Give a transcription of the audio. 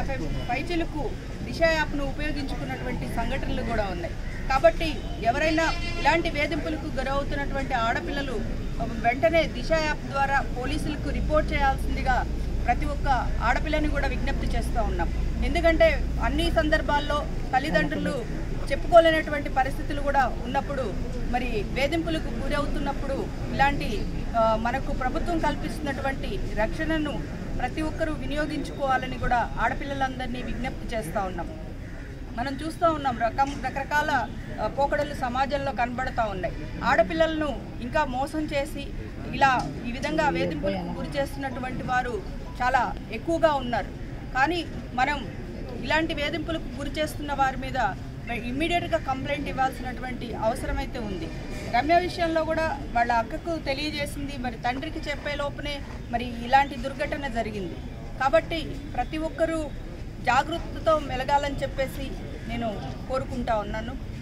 యాభై పైచలకు దిశ యాప్ను ఉపయోగించుకున్నటువంటి సంఘటనలు కూడా ఉన్నాయి కాబట్టి ఎవరైనా ఇలాంటి వేధింపులకు గురవుతున్నటువంటి ఆడపిల్లలు వెంటనే దిశ యాప్ ద్వారా పోలీసులకు రిపోర్ట్ చేయాల్సిందిగా ప్రతి ఒక్క ఆడపిల్లని కూడా విజ్ఞప్తి చేస్తూ ఉన్నాం ఎందుకంటే అన్ని సందర్భాల్లో తల్లిదండ్రులు చెప్పుకోలేనటువంటి పరిస్థితులు కూడా ఉన్నప్పుడు మరి వేధింపులకు గురవుతున్నప్పుడు ఇలాంటి ఆ, మనకు ప్రభుత్వం కల్పిస్తున్నటువంటి రక్షణను ప్రతి ఒక్కరూ వినియోగించుకోవాలని కూడా ఆడపిల్లలందరినీ విజ్ఞప్తి చేస్తూ ఉన్నాం మనం చూస్తూ ఉన్నాం రకం రకరకాల ఆ, పోకడలు సమాజంలో కనబడుతూ ఉన్నాయి ఆడపిల్లలను ఇంకా మోసం చేసి ఇలా ఈ విధంగా వేధింపులకు గురి చేస్తున్నటువంటి వారు చాలా ఎక్కువగా ఉన్నారు కానీ మనం ఇలాంటి వేధింపులకు గురి చేస్తున్న వారి మీద ఇమ్మీడియట్గా కంప్లైంట్ ఇవ్వాల్సినటువంటి అవసరం అయితే ఉంది రమ్య విషయంలో కూడా వాళ్ళ అక్కకు తెలియజేసింది మరి తండ్రికి చెప్పే లోపునే మరి ఇలాంటి దుర్ఘటన జరిగింది కాబట్టి ప్రతి ఒక్కరూ జాగృతితో మెలగాలని చెప్పేసి నేను కోరుకుంటా ఉన్నాను